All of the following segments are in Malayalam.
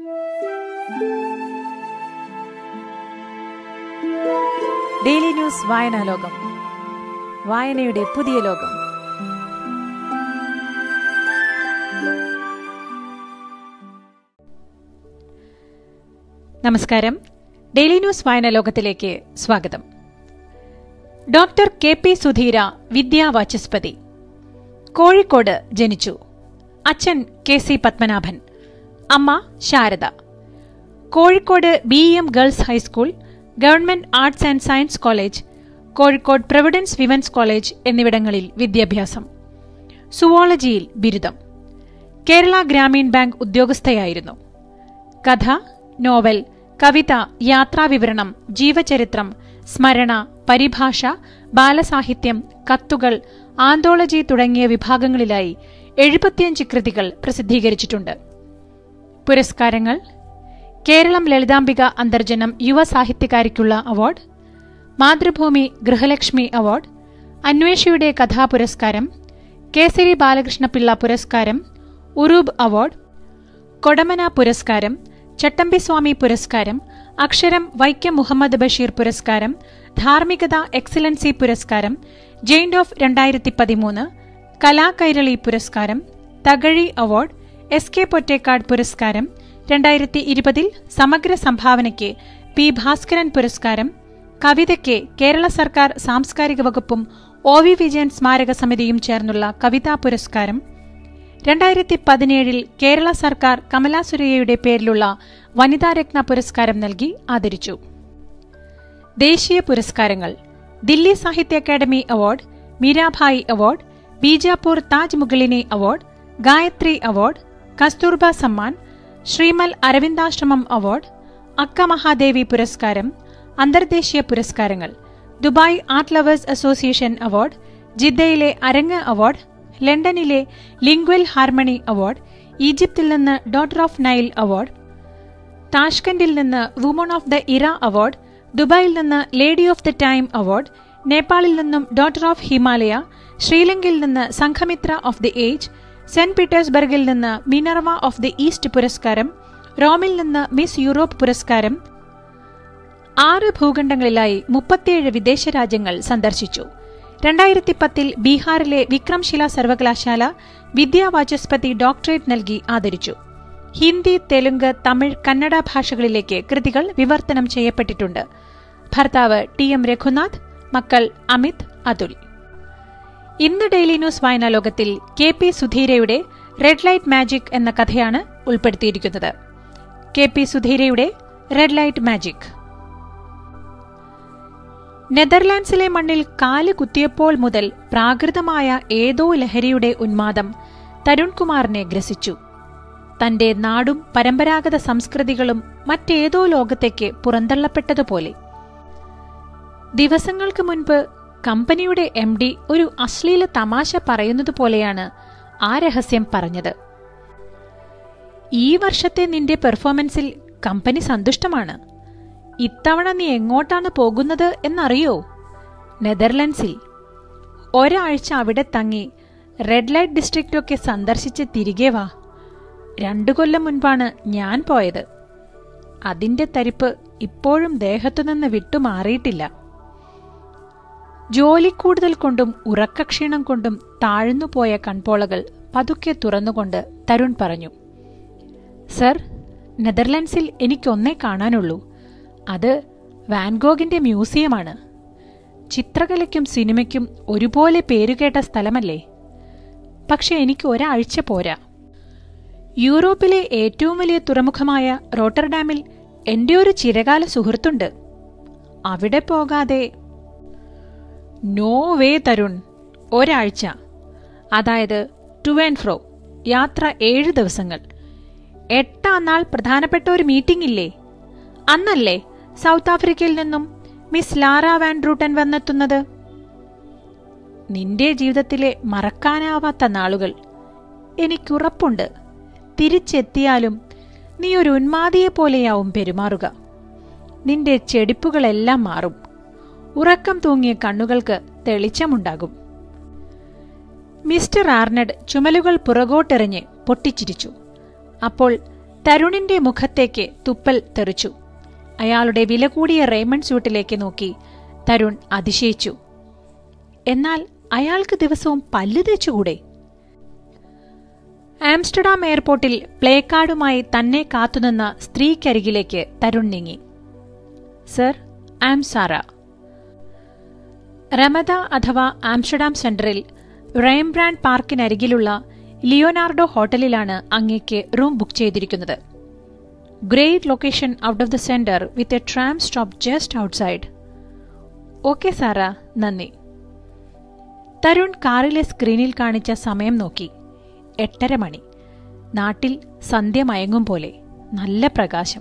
ഡെയിലി ന്യൂസ് വായനാ ലോകം വായനയുടെ പുതിയ ലോകം നമസ്കാരം ഡെയിലി ന്യൂസ് വായനാ ലോകത്തിലേക്ക് സ്വാഗതം ഡോക്ടർ കെ പി സുധീര വിദ്യാവാചസ്പതി കോഴിക്കോട് ജനിച്ചു അച്ഛൻ കെ സി പത്മനാഭൻ അമ്മ Sharada Kozhikode B M girls high school government arts and science college Kozhikode providence women's college എന്നിവിടങ്ങളിൽ വിദ്യാഭ്യാസം സുവോളജിയിൽ ബിരുദം കേരള ഗ്രാമീൺ ബാങ്ക് ഉദ്യോഗസ്ഥയായിരുന്നു കഥ നോവൽ കവിത യാത്രാവിവരണം ജീവചരിത്രം സ്മരണ പരിഭാഷ ബാലസാഹിത്യം കത്തുകൾ ആന്തോളജി തുടങ്ങിയ വിഭാഗങ്ങളിലായി എഴുപത്തിയഞ്ച് കൃതികൾ പ്രസിദ്ധീകരിച്ചിട്ടുണ്ട് പുരസ്കാരങ്ങൾ കേരളം ലളിതാംബിക അന്തർജനം യുവ സാഹിത്യകാരിക്കുള്ള അവാർഡ് മാതൃഭൂമി ഗൃഹലക്ഷ്മി അവാർഡ് അന്വേഷിയുടെ കഥാപുരസ്കാരം കേസരി ബാലകൃഷ്ണപിള്ള പുരസ്കാരം ഉറൂബ് അവാർഡ് കൊടമന പുരസ്കാരം ചട്ടമ്പിസ്വാമി പുരസ്കാരം അക്ഷരം വൈക്കം മുഹമ്മദ് ബഷീർ പുരസ്കാരം ധാർമ്മികത എക്സലൻസി പുരസ്കാരം ജെയിൻ ഓഫ് രണ്ടായിരത്തി പതിമൂന്ന് കലാകൈരളി പുരസ്കാരം Thakazhi award S K Pottekkatt പുരസ്കാരം രണ്ടായിരത്തി ഇരുപതിൽ സമഗ്ര സംഭാവനയ്ക്ക് പി ഭാസ്കരൻ പുരസ്കാരം കവിതയ്ക്ക് കേരള സർക്കാർ സാംസ്കാരിക വകുപ്പും ഒ വി വിജയൻ സ്മാരക സമിതിയും ചേർന്നുള്ള കവിതാ പുരസ്കാരം രണ്ടായിരത്തി പതിനേഴിൽ കേരള സർക്കാർ കമലാ സുരയ്യയുടെ പേരിലുള്ള വനിതാരത്ന പുരസ്കാരം നൽകി ആദരിച്ചു ദേശീയ പുരസ്കാരങ്ങൾ Delhi Sahitya Akademi award Meerabai award Bijapur Taj Mughalini award Gayatri award Kasturba Samman ശ്രീമൽ അരവിന്ദാശ്രമം അവാർഡ് അക്ക മഹാദേവി പുരസ്കാരം അന്തർദേശീയ പുരസ്കാരങ്ങൾ Dubai art lovers association award ജിദ്ദയിലെ അരങ്ങ് അവാർഡ് ലണ്ടനിലെ ലിംഗ്വൽ ഹാർമണി അവാർഡ് ഈജിപ്തിൽ നിന്ന് ഡോട്ടർ ഓഫ് നൈൽ അവാർഡ് താഷ്കന്റിൽ നിന്ന് woman of the era award ദുബായിൽ നിന്ന് lady of the time award നേപ്പാളിൽ നിന്നും ഡോട്ടർ ഓഫ് ഹിമാലയ ശ്രീലങ്കയിൽ നിന്ന് Sanghamitra of the age saint പീറ്റേഴ്സ്ബർഗിൽ നിന്ന് മിനർവ ഓഫ് ദി ഈസ്റ്റ് പുരസ്കാരം റോമിൽ നിന്ന് മിസ് യൂറോപ്പ് പുരസ്കാരം ആറ് ഭൂഖണ്ഡങ്ങളിലായി മുപ്പത്തിയേഴ് വിദേശ രാജ്യങ്ങൾ സന്ദർശിച്ചു രണ്ടായിരത്തി പത്തിൽ ബീഹാറിലെ വിക്രംശില സർവകലാശാല വിദ്യാവാചസ്പതി ഡോക്ടറേറ്റ് നൽകി ആദരിച്ചു ഹിന്ദി തെലുങ്ക് തമിഴ് കന്നഡ ഭാഷകളിലേക്ക് കൃതികൾ വിവർത്തനം ചെയ്യപ്പെട്ടിട്ടുണ്ട് ഭർത്താവ് ടി എം രഘുനാഥ് മക്കൾ അമിത് അതുൽ ഇന്ന് ഡെയിലി ന്യൂസ് വായനാ ലോകത്തിൽ കെ പി സുധീരയുടെ റെഡ് ലൈറ്റ് മാജിക് എന്ന കഥയാണ് ഉൾപ്പെടുത്തിയിരിക്കുന്നത് കെ പി സുധീരയുടെ റെഡ് ലൈറ്റ് മാജിക് നെതർലാൻഡ്സിലെ മണ്ണിൽ കാല് കുത്തിയപ്പോൾ മുതൽ പ്രാകൃതമായ ഏതോ ലഹരിയുടെ ഉന്മാദം തരുൺകുമാറിനെ ഗ്രസിച്ചു തന്റെ നാടും പരമ്പരാഗത സംസ്കൃതികളും മറ്റേതോ ലോകത്തേക്ക് പുറന്തള്ളപ്പെട്ടതുപോലെ ദിവസങ്ങൾക്ക് മുൻപ് കമ്പനിയുടെ എം ഡി ഒരു അശ്ലീല തമാശ പറയുന്നതുപോലെയാണ് ആ രഹസ്യം പറഞ്ഞത് ഈ വർഷത്തെ നിന്റെ പെർഫോമൻസിൽ കമ്പനി സന്തുഷ്ടമാണ് ഇത്തവണ നീ എങ്ങോട്ടാണ് പോകുന്നത് എന്നറിയോ നെതർലൻഡ്സിൽ ഒരാഴ്ച അവിടെ തങ്ങി റെഡ് ലൈറ്റ് ഡിസ്ട്രിക്റ്റൊക്കെ സന്ദർശിച്ച് തിരികെ വാ രണ്ടു കൊല്ലം മുൻപാണ് ഞാൻ പോയത് അതിന്റെ തരിപ്പ് ഇപ്പോഴും ദേഹത്തുനിന്ന് വിട്ടുമാറിയിട്ടില്ല ജോലി കൂടുതൽ കൊണ്ടും ഉറക്കക്ഷീണം കൊണ്ടും താഴ്ന്നുപോയ കൺപോളകൾ പതുക്കെ തുറന്നുകൊണ്ട് തരുൺ പറഞ്ഞു സർ നെതർലൻഡ്സിൽ എനിക്കൊന്നേ കാണാനുള്ളൂ അത് വാൻഗോഗിന്റെ മ്യൂസിയമാണ് ചിത്രകലയ്ക്കും സിനിമയ്ക്കും ഒരുപോലെ പേരുകേട്ട സ്ഥലമല്ലേ പക്ഷെ എനിക്ക് ഒരാഴ്ച പോരാ യൂറോപ്പിലെ ഏറ്റവും വലിയ തുറമുഖമായ റോട്ടർഡാമിൽ എന്റെ ഒരു ചിരകാല സുഹൃത്തുണ്ട് അവിടെ പോകാതെ നോ വേ തരുൺ ഒരാഴ്ച അതായത് ടു ആൻഡ് ഫ്രോ യാത്ര ഏഴ് ദിവസങ്ങൾ എട്ടാം നാൾ പ്രധാനപ്പെട്ട ഒരു മീറ്റിംഗ് ഇല്ലേ അന്നല്ലേ സൗത്ത് ആഫ്രിക്കയിൽ നിന്നും മിസ് ലാറ വാൻ റൂട്ടൻ വന്നെത്തുന്നത് നിന്റെ ജീവിതത്തിലെ മറക്കാനാവാത്ത നാളുകൾ എനിക്കുറപ്പുണ്ട് തിരിച്ചെത്തിയാലും നീ ഒരു ഉന്മാദിയെ പോലെയാവും പെരുമാറുക നിന്റെ ചെടിപ്പുകളെല്ലാം മാറും ഉറക്കം തൂങ്ങിയ കണ്ണുകൾക്ക് തെളിച്ചമുണ്ടാകും മിസ്റ്റർ ആർനഡ് ചുമലുകൾ പുറകോട്ടെറിഞ്ഞ് പൊട്ടിച്ചിരിച്ചു അപ്പോൾ തരുണിന്റെ മുഖത്തേക്ക് തുപ്പൽ തെറിച്ചു അയാളുടെ വില കൂടിയ റേമണ്ട് സ്യൂട്ടിലേക്ക് നോക്കി തരുൺ അതിശയിച്ചു എന്നാൽ അയാൾക്ക് ദിവസവും പല്ല് തേച്ചുകൂടെ ആംസ്റ്റർഡാം എയർപോർട്ടിൽ പ്ലേ കാർഡുമായി തന്നെ കാത്തുനിന്ന സ്ത്രീക്കരികിലേക്ക് തരുൺ നീങ്ങി സർ ആം സാറ റമദ അഥവാ ആംസ്റ്റർഡാം സെന്ററിൽ റെയിംബ്രാൻഡ് പാർക്കിനരികിലുള്ള ലിയോനാർഡോ ഹോട്ടലിലാണ് അങ്ങേക്ക് റൂം ബുക്ക് ചെയ്തിരിക്കുന്നത് great location out of the centre with a tram stop just outside okay Sara നന്ദി തരുൺ കാറിലെ സ്ക്രീനിൽ കാണിച്ച സമയം നോക്കി എട്ടര മണി നാട്ടിൽ സന്ധ്യ മയങ്ങും പോലെ നല്ല പ്രകാശം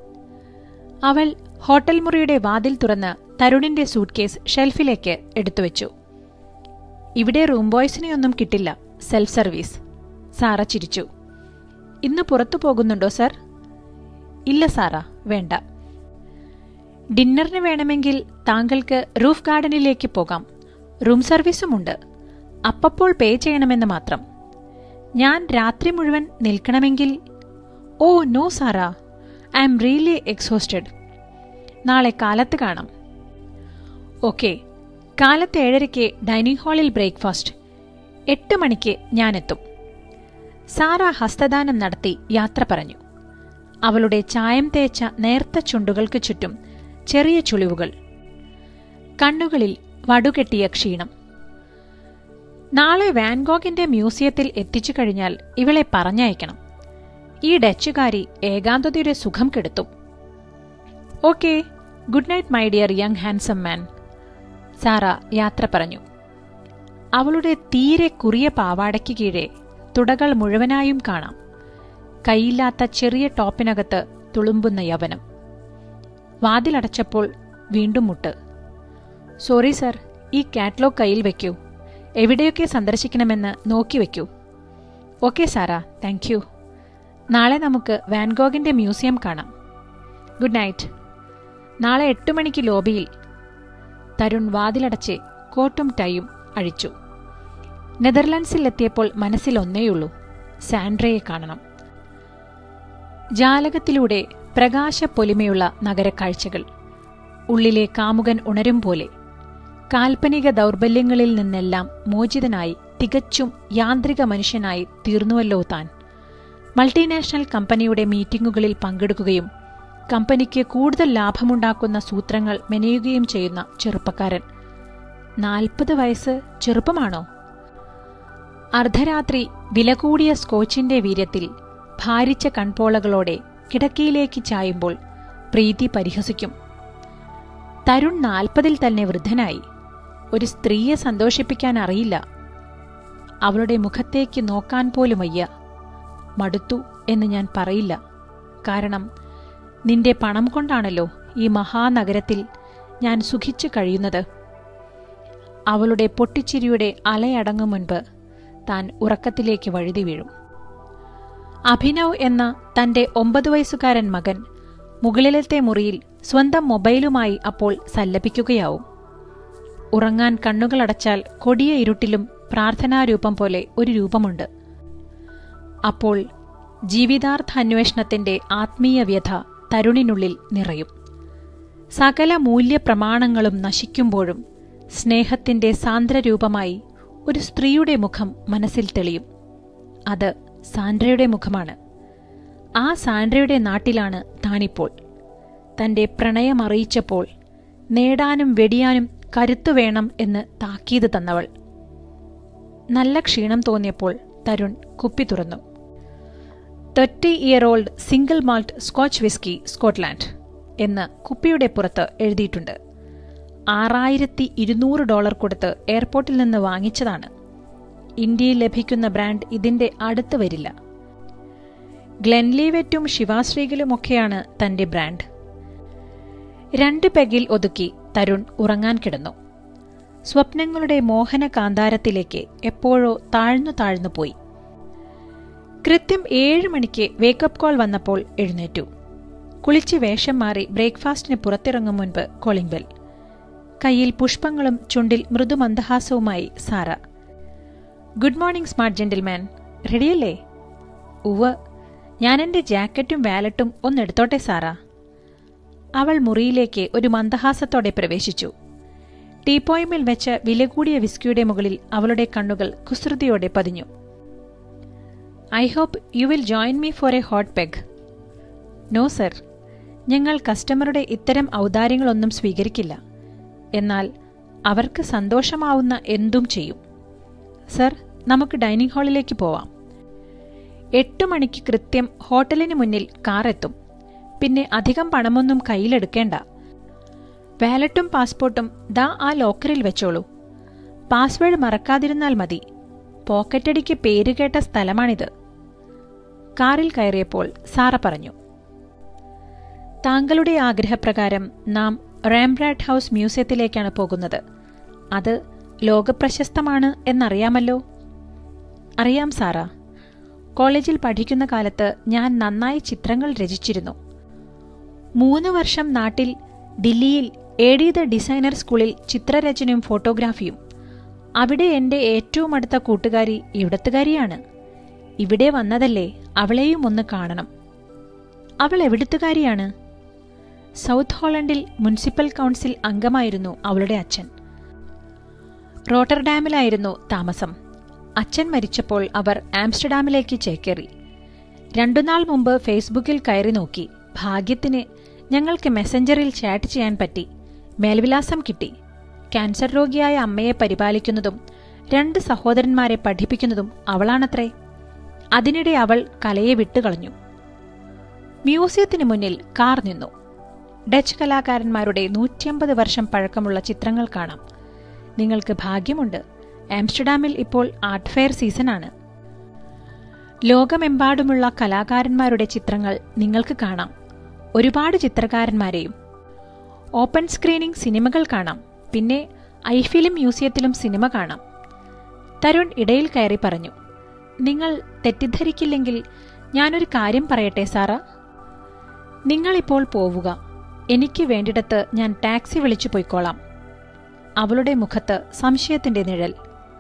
അവൾ ഹോട്ടൽ മുറിയുടെ വാതിൽ തുറന്ന് തരുണിന്റെ സൂട്ട്കേസ് ഷെൽഫിലേക്ക് എടുത്തുവെച്ചു ഇവിടെ റൂം ബോയ്സിനെയൊന്നും കിട്ടില്ല സെൽഫ് സർവീസ് സാറ ചിരിച്ചു ഇന്ന് പുറത്തു പോകുന്നുണ്ടോ സർ ഇല്ല സാറ വേണ്ട ഡിന്നറിന് വേണമെങ്കിൽ താങ്കൾക്ക് റൂഫ് ഗാർഡനിലേക്ക് പോകാം റൂം സർവീസുമുണ്ട് അപ്പപ്പോൾ പേ ചെയ്യണമെന്ന് മാത്രം ഞാൻ രാത്രി മുഴുവൻ നിൽക്കണമെങ്കിൽ oh no Sara I'm really exhausted നാളെ കാലത്ത് കാണാം ഓക്കെ കാലത്ത് ഏഴരയ്ക്ക് ഡൈനിങ് ഹാളിൽ ബ്രേക്ക്ഫാസ്റ്റ് എട്ട് മണിക്ക് ഞാനെത്തും സാറ ഹസ്തദാനം നടത്തി യാത്ര പറഞ്ഞു അവളുടെ ചായം തേച്ച നേർത്ത ചുണ്ടുകൾക്ക് ചുറ്റും ചെറിയ ചുളിവുകൾ കണ്ണുകളിൽ വടുകെട്ടിയ ക്ഷീണം നാളെ വാൻഗോഗിന്റെ മ്യൂസിയത്തിൽ എത്തിച്ചു കഴിഞ്ഞാൽ ഇവളെ പറഞ്ഞയക്കണം ഈ ഡച്ചുകാരി ഏകാന്തതയുടെ സുഖം കെടുത്തും okay good night my dear young handsome man Sara യാത്ര പറഞ്ഞു അവളുടെ തീരെ കുറിയ പാവാടയ്ക്ക് കീഴെ തുടകൾ മുഴുവനായും കാണാം കൈയില്ലാത്ത ചെറിയ ടോപ്പിനകത്ത് തുളുമ്പുന്ന യവനം വാതിലടച്ചപ്പോൾ വീണ്ടും മുട്ട് സോറി സർ ഈ കാറ്റലോഗ് കയ്യിൽ വെക്കൂ എവിടെയൊക്കെ സന്ദർശിക്കണമെന്ന് നോക്കി വെക്കൂ ഓക്കെ സാറാ താങ്ക് യു നാളെ നമുക്ക് വാൻഗോഗിന്റെ മ്യൂസിയം കാണാം ഗുഡ് നൈറ്റ് നാളെ എട്ട് മണിക്ക് ലോബിയിൽ തരുൺ വാതിലടച്ച് കോട്ടും ടൈയും അഴിച്ചു നെതർലാൻഡ്സിൽ എത്തിയപ്പോൾ മനസ്സിൽ ഒന്നേയുള്ളൂ സാൻഡ്രയെ കാണണം ജാലകത്തിലൂടെ പ്രകാശപ്പൊലിമയുള്ള നഗരക്കാഴ്ചകൾ ഉള്ളിലെ കാമുകൻ ഉണരും പോലെ കാൽപ്പനിക ദൗർബല്യങ്ങളിൽ നിന്നെല്ലാം മോചിതനായി തികച്ചും യാന്ത്രിക മനുഷ്യനായി തീർന്നുവല്ലോ താൻ മൾട്ടിനാഷണൽ കമ്പനിയുടെ മീറ്റിംഗുകളിൽ പങ്കെടുക്കുകയും കമ്പനിക്ക് കൂടുതൽ ലാഭമുണ്ടാക്കുന്ന സൂത്രങ്ങൾ മെനയുകയും ചെയ്യുന്ന ചെറുപ്പക്കാരൻ നാൽപ്പത് വയസ്സ് ചെറുപ്പമാണോ അർദ്ധരാത്രി വില കൂടിയ സ്കോച്ചിന്റെ വീര്യത്തിൽ ഭാരിച്ച കൺപോളകളോടെ കിടക്കയിലേക്ക് ചായുമ്പോൾ പ്രീതി പരിഹസിക്കും തരുൺ നാൽപ്പതിൽ തന്നെ വൃദ്ധനായി ഒരു സ്ത്രീയെ സന്തോഷിപ്പിക്കാൻ അറിയില്ല അവളുടെ മുഖത്തേക്ക് നോക്കാൻ പോലും വയ്യ മടുത്തു എന്ന് ഞാൻ പറയില്ല കാരണം നിന്റെ പണം കൊണ്ടാണല്ലോ ഈ മഹാനഗരത്തിൽ ഞാൻ സുഖിച്ചു കഴിയുന്നത് അവളുടെ പൊട്ടിച്ചിരിയുടെ അലയടങ്ങും മുൻപ് താൻ ഉറക്കത്തിലേക്ക് വഴുതി വീഴും അഭിനവ് എന്ന തന്റെ ഒമ്പത് വയസ്സുകാരൻ മകൻ മുകളിലത്തെ മുറിയിൽ സ്വന്തം മൊബൈലുമായി അപ്പോൾ സല്ലപിക്കുകയാവും ഉറങ്ങാൻ കണ്ണുകളടച്ചാൽ കൊടിയ ഇരുട്ടിലും പ്രാർത്ഥനാരൂപം പോലെ ഒരു രൂപമുണ്ട് അപ്പോൾ ജീവിതാർത്ഥാന്വേഷണത്തിന്റെ ആത്മീയ വ്യഥ തരുണിനുള്ളിൽ നിറയും സകല മൂല്യപ്രമാണങ്ങളും നശിക്കുമ്പോഴും സ്നേഹത്തിന്റെ സാന്ദ്രരൂപമായി ഒരു സ്ത്രീയുടെ മുഖം മനസ്സിൽ തെളിയും അത് സാൻഡ്രയുടെ മുഖമാണ് ആ സാൻഡ്രയുടെ നാട്ടിലാണ് താനിപ്പോൾ തന്റെ പ്രണയമറിയിച്ചപ്പോൾ നേടാനും വെടിയാനും കരുത്തു വേണം എന്ന് താക്കീത് തന്നവൾ നല്ല ക്ഷീണം തോന്നിയപ്പോൾ തരുൺ കുപ്പി തുറന്നു thirty year old single malt scotch whisky Scotland എന്ന് കുപ്പിയുടെ പുറത്ത് എഴുതിയിട്ടുണ്ട് ആറായിരത്തി ഇരുന്നൂറ് ഡോളർ കൊടുത്ത് എയർപോർട്ടിൽ നിന്ന് വാങ്ങിച്ചതാണ് ഇന്ത്യയിൽ ലഭിക്കുന്ന ബ്രാൻഡ് ഇതിന്റെ അടുത്ത് വരില്ല ഗ്ലെൻലീവെറ്റും ശിവാശ്രീകളുമൊക്കെയാണ് തന്റെ ബ്രാൻഡ് രണ്ട് പെഗിൽ ഒതുക്കി തരുൺ ഉറങ്ങാൻ കിടന്നു സ്വപ്നങ്ങളുടെ മോഹന കാന്താരത്തിലേക്ക് എപ്പോഴോ താഴ്ന്നു താഴ്ന്നു പോയി കൃത്യം ഏഴ് മണിക്ക് വേക്കപ്പ് കോൾ വന്നപ്പോൾ എഴുന്നേറ്റു കുളിച്ച് വേഷം മാറി ബ്രേക്ക്ഫാസ്റ്റിന് പുറത്തിറങ്ങും മുൻപ് കോളിംഗ് ബെൽ കയ്യിൽ പുഷ്പങ്ങളും ചുണ്ടിൽ മൃദുമന്ദഹാസവുമായി Sara good morning smart gentleman റെഡിയല്ലേ ഉവ് ഞാൻ എൻ്റെ ജാക്കറ്റും വാലറ്റും ഒന്നെടുത്തോട്ടെ സാറാ അവൾ മുറിയിലേക്ക് ഒരു മന്ദഹാസത്തോടെ പ്രവേശിച്ചു ടീപ്പോയിമിൽ വെച്ച് വില കൂടിയ വിസ്കിയുടെ മുകളിൽ അവളുടെ കണ്ണുകൾ കുസൃതിയോടെ പതിഞ്ഞു I hope you will join me for a hot peg no sir ഞങ്ങൾ കസ്റ്റമറുടെ ഇത്തരം ഔദാര്യങ്ങളൊന്നും സ്വീകരിക്കില്ല എന്നാൽ അവർക്ക് സന്തോഷമാവുന്ന എന്തും ചെയ്യും സർ നമുക്ക് ഡൈനിങ് ഹാളിലേക്ക് പോവാം എട്ട് മണിക്ക് കൃത്യം ഹോട്ടലിന് മുന്നിൽ കാർ എത്തും പിന്നെ അധികം പണമൊന്നും കയ്യിലെടുക്കേണ്ട വാലറ്റും പാസ്പോർട്ടും ദാ ആ ലോക്കറിൽ വെച്ചോളൂ പാസ്വേഡ് മറക്കാതിരുന്നാൽ മതി പോക്കറ്റടിക്ക് പേരുകേട്ട സ്ഥലമാണിത് കാറിൽ കയറിയപ്പോൾ സാറ പറഞ്ഞു താങ്കളുടെ ആഗ്രഹപ്രകാരം നാം റാംബ്രാഡ് ഹൗസ് മ്യൂസിയത്തിലേക്കാണ് പോകുന്നത് അത് ലോകപ്രശസ്തമാണ് എന്നറിയാമല്ലോ അറിയാം സാറാ കോളേജിൽ പഠിക്കുന്ന കാലത്ത് ഞാൻ നന്നായി ചിത്രങ്ങൾ രചിച്ചിരുന്നു മൂന്ന് വർഷം നാട്ടിൽ ദില്ലിയിൽ എ ഡി ദ ഡിസൈനർ സ്കൂളിൽ ചിത്രരചനയും ഫോട്ടോഗ്രാഫിയും അവിടെ എൻ്റെ ഏറ്റവും അടുത്ത കൂട്ടുകാരി ഇവിടത്തുകാരിയാണ് ഇവിടെ വന്നതല്ലേ അവളെയും ഒന്ന് കാണണം അവൾ എവിടുത്തുകാരിയാണ് സൗത്ത് ഹോളണ്ടിൽ മുനിസിപ്പൽ കൗൺസിൽ അംഗമായിരുന്നു അവളുടെ അച്ഛൻ റോട്ടർഡാമിലായിരുന്നു താമസം അച്ഛൻ മരിച്ചപ്പോൾ അവർ ആംസ്റ്റർഡാമിലേക്ക് ചേക്കേറി രണ്ടുനാൾ മുമ്പ് ഫേസ്ബുക്കിൽ കയറി നോക്കി ഭാഗ്യത്തിന് ഞങ്ങൾക്ക് മെസ്സഞ്ചറിൽ ചാറ്റ് ചെയ്യാൻ പറ്റി മേൽവിലാസം കിട്ടി ക്യാൻസർ രോഗിയായ അമ്മയെ പരിപാലിക്കുന്നതും രണ്ട് സഹോദരന്മാരെ പഠിപ്പിക്കുന്നതും അവളാണത്രേ അതിനിടെ അവൾ കലയെ വിട്ടുകളഞ്ഞു മ്യൂസിയത്തിന് മുന്നിൽ കാർ നിന്നു ഡച്ച് കലാകാരന്മാരുടെ നൂറ്റിയമ്പത് വർഷം പഴക്കമുള്ള ചിത്രങ്ങൾ കാണാം നിങ്ങൾക്ക് ഭാഗ്യമുണ്ട് ആംസ്റ്റർഡാമിൽ ഇപ്പോൾ ആർട്ട് ഫെയർ സീസണാണ് ലോകമെമ്പാടുമുള്ള കലാകാരന്മാരുടെ ചിത്രങ്ങൾ നിങ്ങൾക്ക് കാണാം ഒരുപാട് ചിത്രകാരന്മാരെയും ഓപ്പൺ സ്ക്രീനിംഗ് സിനിമകൾ കാണാം പിന്നെ ഐഫിലും മ്യൂസിയത്തിലും സിനിമ കാണാം തരുൺ ഇടയിൽ കയറി പറഞ്ഞു നിങ്ങൾ തെറ്റിദ്ധരിക്കില്ലെങ്കിൽ ഞാനൊരു കാര്യം പറയട്ടെ സാറ നിങ്ങളിപ്പോൾ പോവുക എനിക്ക് വേണ്ടിടത്ത് ഞാൻ ടാക്സി വിളിച്ചു പോയിക്കോളാം അവളുടെ മുഖത്ത് സംശയത്തിന്റെ നിഴൽ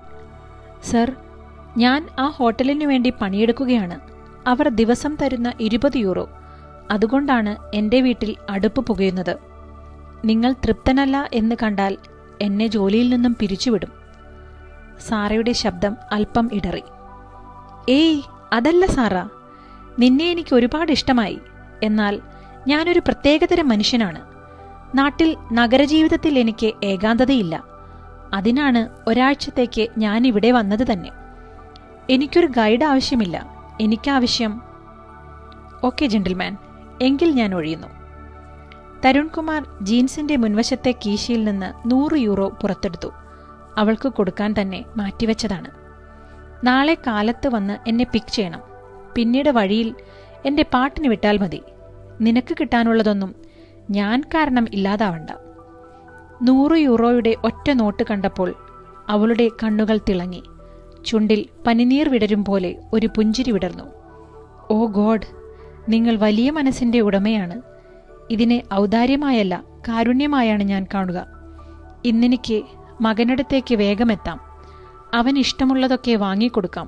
സർ ഞാൻ ആ ഹോട്ടലിനു വേണ്ടി പണിയെടുക്കുകയാണ് അവർ ദിവസം തരുന്ന ഇരുപത് യൂറോ അതുകൊണ്ടാണ് എന്റെ വീട്ടിൽ അടുപ്പ് പുകയുന്നത് നിങ്ങൾ തൃപ്തനല്ല എന്ന് കണ്ടാൽ എന്നെ ജോലിയിൽ നിന്നും പിരിച്ചുവിടും സാറയുടെ ശബ്ദം അല്പം ഇടറി ഏയ് അതല്ല സാറ നിന്നെ എനിക്ക് ഒരുപാട് ഇഷ്ടമായി എന്നാൽ ഞാനൊരു പ്രത്യേകതരം മനുഷ്യനാണ് നാട്ടിൽ നഗരജീവിതത്തിൽ എനിക്ക് ഏകാന്തതയില്ല അതിനാണ് ഒരാഴ്ചത്തേക്ക് ഞാൻ ഇവിടെ വന്നത് തന്നെ എനിക്കൊരു ഗൈഡ് ആവശ്യമില്ല എനിക്കാവശ്യം ഓക്കെ ജെന്റിൽമാൻ എങ്കിൽ ഞാൻ ഒഴിയുന്നു തരുൺകുമാർ ജീൻസിന്റെ മുൻവശത്തെ കീശയിൽ നിന്ന് നൂറ് യൂറോ പുറത്തെടുത്തു അവൾക്ക് കൊടുക്കാൻ തന്നെ മാറ്റിവെച്ചതാണ് നാളെ കാലത്ത് വന്ന് എന്നെ പിക്ക് ചെയ്യണം പിന്നീട് വഴിയിൽ എന്റെ പാട്ടിന് വിട്ടാൽ മതി നിനക്ക് കിട്ടാനുള്ളതൊന്നും ഞാൻ കാരണം ഇല്ലാതാവണ്ട നൂറ് യൂറോയുടെ ഒറ്റ നോട്ട് കണ്ടപ്പോൾ അവളുടെ കണ്ണുകൾ തിളങ്ങി ചുണ്ടിൽ പനിനീർ വിടരും പോലെ ഒരു പുഞ്ചിരി വിടർന്നു ഓ ഗോഡ് നിങ്ങൾ വലിയ മനസ്സിന്റെ ഉടമയാണ് ഇതിനെ ഔദാര്യമായല്ല കാരുണ്യമായാണ് ഞാൻ കാണുക ഇന്നെനിക്ക് മകനടുത്തേക്ക് വേഗമെത്താം അവൻ ഇഷ്ടമുള്ളതൊക്കെ വാങ്ങിക്കൊടുക്കാം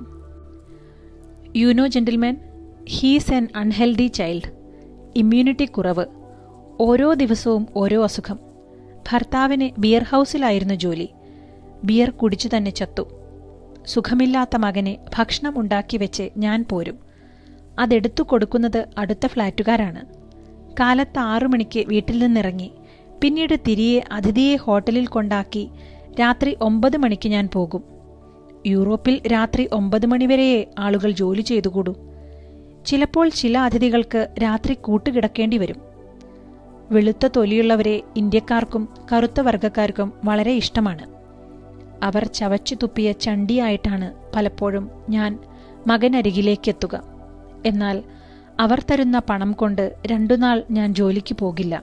you know gentleman he's an unhealthy child immunity കുറവ് ഓരോ ദിവസവും ഓരോ അസുഖം ഭർത്താവിന് ബിയർ ഹൗസിലായിരുന്നു ജോലി ബിയർ കുടിച്ചു തന്നെ ചത്തു സുഖമില്ലാത്ത മകനെ ഭക്ഷണം ഉണ്ടാക്കി വെച്ച് ഞാൻ പോരും അതെടുത്തു കൊടുക്കുന്നത് അടുത്ത ഫ്ലാറ്റുകാരാണ് കാലത്ത് ആറു മണിക്ക് വീട്ടിൽ നിന്നിറങ്ങി പിന്നീട് തിരികെ അതിഥിയെ ഹോട്ടലിൽ കൊണ്ടാക്കി രാത്രി ഒമ്പത് മണിക്ക് ഞാൻ പോകും യൂറോപ്പിൽ രാത്രി ഒമ്പത് മണിവരെയേ ആളുകൾ ജോലി ചെയ്തുകൂടൂ ചിലപ്പോൾ ചില അതിഥികൾക്ക് രാത്രി കൂട്ടുകിടക്കേണ്ടി വരും വെളുത്ത തൊലിയുള്ളവരെ ഇന്ത്യക്കാർക്കും കറുത്ത വർഗക്കാർക്കും വളരെ ഇഷ്ടമാണ് അവർ ചവച്ചു തുപ്പിയ ചണ്ടിയായിട്ടാണ് പലപ്പോഴും ഞാൻ മകനരികിലേക്കെത്തുക എന്നാൽ അവർ തരുന്ന പണം കൊണ്ട് രണ്ടുനാൾ ഞാൻ ജോലിക്ക് പോകില്ല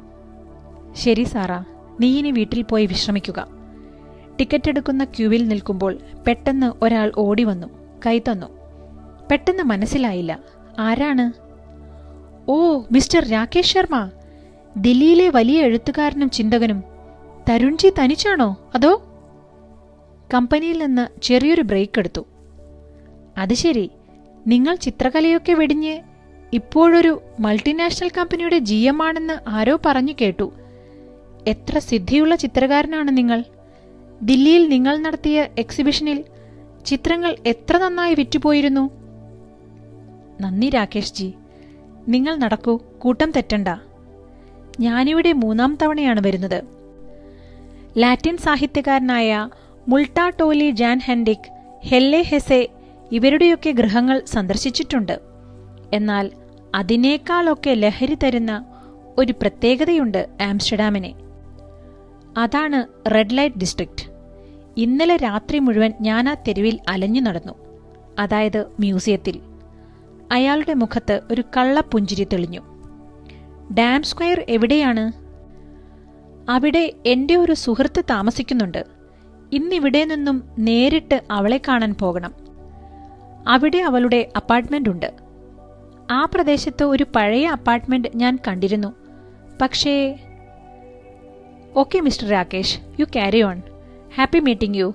ശരി സാറാ നീ ഇനി വീട്ടിൽ പോയി വിശ്രമിക്കുക ടിക്കറ്റ് എടുക്കുന്ന ക്യൂവിൽ നിൽക്കുമ്പോൾ പെട്ടെന്ന് ഒരാൾ ഓടി വന്നു കൈ തന്നു പെട്ടെന്ന് മനസ്സിലായില്ല ആരാണ് ഓ മിസ്റ്റർ രാകേഷ് ശർമ്മ ദില്ലിയിലെ വലിയ എഴുത്തുകാരനും ചിന്തകനും തരുൺജി തനിച്ചാണോ അതോ കമ്പനിയിൽ നിന്ന് ചെറിയൊരു ബ്രേക്ക് എടുത്തു അത് ശരി നിങ്ങൾ ചിത്രകലയൊക്കെ വെടിഞ്ഞ് ഇപ്പോഴൊരു മൾട്ടിനാഷണൽ കമ്പനിയുടെ ജി എം ആണെന്ന് ആരോ പറഞ്ഞു കേട്ടു എത്ര സിദ്ധിയുള്ള ചിത്രകാരനാണ് നിങ്ങൾ ദില്ലിയിൽ നിങ്ങൾ നടത്തിയ എക്സിബിഷനിൽ ചിത്രങ്ങൾ എത്ര നന്നായി വിറ്റുപോയിരുന്നു നന്ദി രാകേഷ് ജി നിങ്ങൾ നടക്കൂ കൂട്ടം തെറ്റണ്ട ഞാനിവിടെ മൂന്നാം തവണയാണ് വരുന്നത് ലാറ്റിൻ സാഹിത്യകാരനായ മുൾട്ടാ ടോലി ജാൻ ഹെൻഡിക് ഹെല്ലെ ഹെസെ ഇവരുടെയൊക്കെ ഗൃഹങ്ങൾ സന്ദർശിച്ചിട്ടുണ്ട് എന്നാൽ അതിനേക്കാളൊക്കെ ലഹരി തരുന്ന ഒരു പ്രത്യേകതയുണ്ട് ആംസ്റ്റർഡാമിനെ അതാണ് റെഡ് ലൈറ്റ് ഡിസ്ട്രിക്റ്റ് ഇന്നലെ രാത്രി മുഴുവൻ ഞാൻ ആ തെരുവിൽ അലഞ്ഞു നടന്നു അതായത് മ്യൂസിയത്തിൽ അയാളുടെ മുഖത്ത് ഒരു കള്ളപ്പുഞ്ചിരി തെളിഞ്ഞു ഡാം സ്ക്വയർ എവിടെയാണ് അവിടെ എന്റെ ഒരു സുഹൃത്ത് താമസിക്കുന്നുണ്ട് ഇന്നിവിടെ നിന്നും നേരിട്ട് അവളെ കാണാൻ പോകണം അവിടെ അവളുടെ അപ്പാർട്ട്മെന്റ് ഉണ്ട് ആ പ്രദേശത്ത് ഒരു പഴയ അപ്പാർട്ട്മെന്റ് ഞാൻ കണ്ടിരുന്നു പക്ഷേ okay mister Rakesh you carry on happy meeting you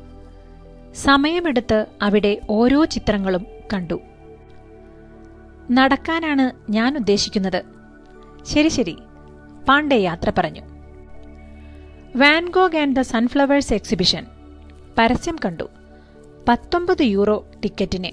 സമയമെടുത്ത് അവിടെ ഓരോ ചിത്രങ്ങളും കണ്ടു നടക്കാനാണ് ഞാൻ ഉദ്ദേശിക്കുന്നത് ശരി ശരി പാണ്ഡെ യാത്ര പറഞ്ഞു Van Gogh and the sunflowers exhibition പരസ്യം കണ്ടു പത്തൊമ്പത് യൂറോ ടിക്കറ്റിന്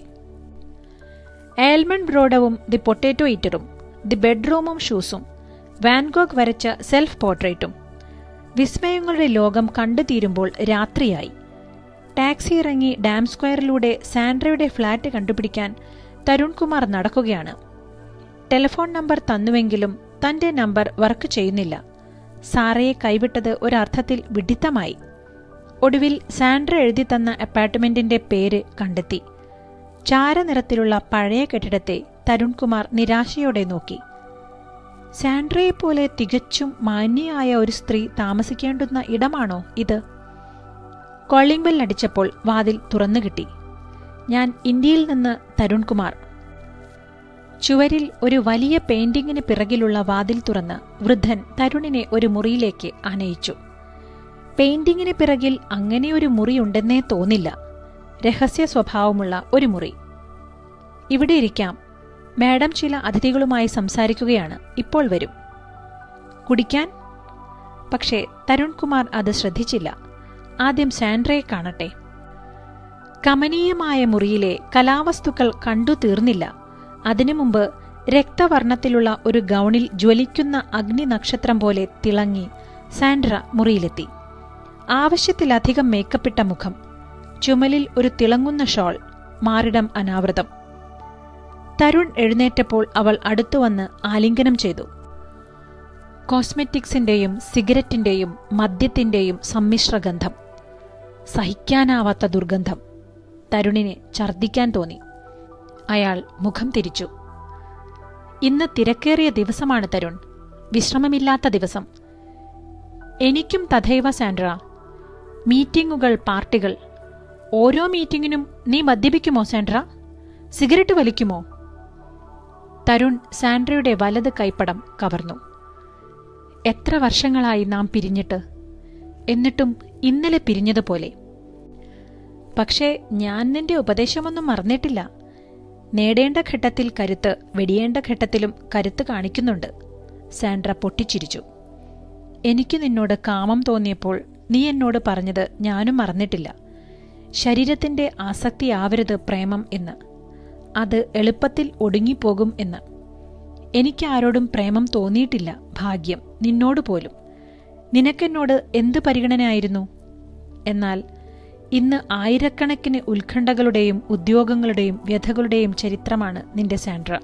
ആൽമണ്ട് ബ്രോഡവും ദി പൊട്ടേറ്റോ ഈറ്ററും ദി ബെഡ്റൂമും ഷൂസും വാൻഗോഗ് വരച്ച സെൽഫ് പോർട്രേറ്റും വിസ്മയങ്ങളുടെ ലോകം കണ്ടു തീരുമ്പോൾ രാത്രിയായി ടാക്സി ഇറങ്ങി ഡാം സ്ക്വയറിലൂടെ സാൻഡ്രയുടെ ഫ്ളാറ്റ് കണ്ടുപിടിക്കാൻ തരുൺകുമാർ നടക്കുകയാണ് ടെലിഫോൺ നമ്പർ തന്നുവെങ്കിലും തന്റെ നമ്പർ വർക്ക് ചെയ്യുന്നില്ല സാറയെ കൈവിട്ടത് ഒരർത്ഥത്തിൽ വിഡിത്തമായി ഒടുവിൽ സാൻഡ്ര എഴുതി തന്ന അപ്പാർട്ട്മെന്റിന്റെ പേര് കണ്ടെത്തി ചാരനിറത്തിലുള്ള പഴയ കെട്ടിടത്തെ തരുൺകുമാർ നിരാശയോടെ നോക്കി സാൻഡ്രയെപ്പോലെ തികച്ചും മാന്യയായ ഒരു സ്ത്രീ താമസിക്കേണ്ടുന്ന ഇടമാണോ ഇത് കോളിംഗ് ബെൽ അടിച്ചപ്പോൾ വാതിൽ തുറന്നു കിട്ടി ഞാൻ ഇന്ത്യയിൽ നിന്ന് തരുൺകുമാർ ചുവരിൽ ഒരു വലിയ പെയിന്റിങ്ങിന് പിറകിലുള്ള വാതിൽ തുറന്ന് വൃദ്ധൻ തരുണിനെ ഒരു മുറിയിലേക്ക് ആനയിച്ചു പെയിന്റിങ്ങിന് പിറകിൽ അങ്ങനെയൊരു മുറിയുണ്ടെന്നേ തോന്നില്ല രഹസ്യ സ്വഭാവമുള്ള ഒരു മുറി ഇവിടെ ഇരിക്കാം മാഡം ചില അതിഥികളുമായി സംസാരിക്കുകയാണ് ഇപ്പോൾ വരും കുടിക്കാൻ പക്ഷേ തരുൺകുമാർ അത് ശ്രദ്ധിച്ചില്ല ആദ്യം സാൻഡ്രയെ കാണട്ടെ കമനീയമായ മുറിയിലെ കലാവസ്തുക്കൾ കണ്ടു തീർന്നില്ല അതിനു മുമ്പ് രക്തവർണത്തിലുള്ള ഒരു ഗൗണിൽ ജ്വലിക്കുന്ന അഗ്നി നക്ഷത്രം പോലെ തിളങ്ങി സാൻഡ്ര മുറിയിലെത്തി ആവശ്യത്തിലധികം മേക്കപ്പിട്ട മുഖം ചുമലിൽ ഒരു തിളങ്ങുന്ന ഷോൾ മാറിടം അനാവൃതം തരുൺ എഴുന്നേറ്റപ്പോൾ അവൾ അടുത്തുവന്ന് ആലിംഗനം ചെയ്തു കോസ്മെറ്റിക്സിന്റെയും സിഗരറ്റിന്റെയും മദ്യത്തിന്റെയും സമ്മിശ്രഗന്ധം സഹിക്കാനാവാത്ത ദുർഗന്ധം തരുണിനെ ഛർദ്ദിക്കാൻ തോന്നി അയാൾ മുഖം തിരിച്ചു ഇന്ന് തിരക്കേറിയ ദിവസമാണ് തരുൺ വിശ്രമമില്ലാത്ത ദിവസം എനിക്കും തഥൈവ സാൻഡ്ര മീറ്റിംഗുകൾ പാർട്ടികൾ ഓരോ മീറ്റിംഗിനും നീ മദ്യപിക്കുമോ സാൻഡ്ര സിഗരറ്റ് വലിക്കുമോ തരുൺ സാൻഡ്രയുടെ വലത് കൈപ്പടം കവർന്നു എത്ര വർഷങ്ങളായി നാം പിരിഞ്ഞിട്ട് എന്നിട്ടും ഇന്നലെ പിരിഞ്ഞതുപോലെ പക്ഷേ ഞാൻ നിന്റെ ഉപദേശമൊന്നും മറന്നിട്ടില്ല നേടേണ്ട ഘട്ടത്തിൽ കരുത്ത് വെടിയേണ്ട ഘട്ടത്തിലും കരുത്ത് കാണിക്കുന്നുണ്ട് സാൻഡ്ര പൊട്ടിച്ചിരിച്ചു എനിക്ക് നിന്നോട് കാമം തോന്നിയപ്പോൾ നീ എന്നോട് പറഞ്ഞത് ഞാനും മറന്നിട്ടില്ല ശരീരത്തിന്റെ ആസക്തിയാവരുത് പ്രേമം എന്ന് അത് എളുപ്പത്തിൽ ഒടുങ്ങിപ്പോകും എന്ന് എനിക്ക് ആരോടും പ്രേമം തോന്നിയിട്ടില്ല ഭാഗ്യം നിന്നോട് പോലും നിനക്കെന്നോട് എന്ത് പരിഗണനയായിരുന്നു എന്നാൽ ഇന്ന് ആയിരക്കണക്കിന് ഉത്കണ്ഠകളുടെയും ഉദ്യോഗങ്ങളുടെയും വ്യഥകളുടെയും ചരിത്രമാണ് നിന്റെ സാൻഡ്ര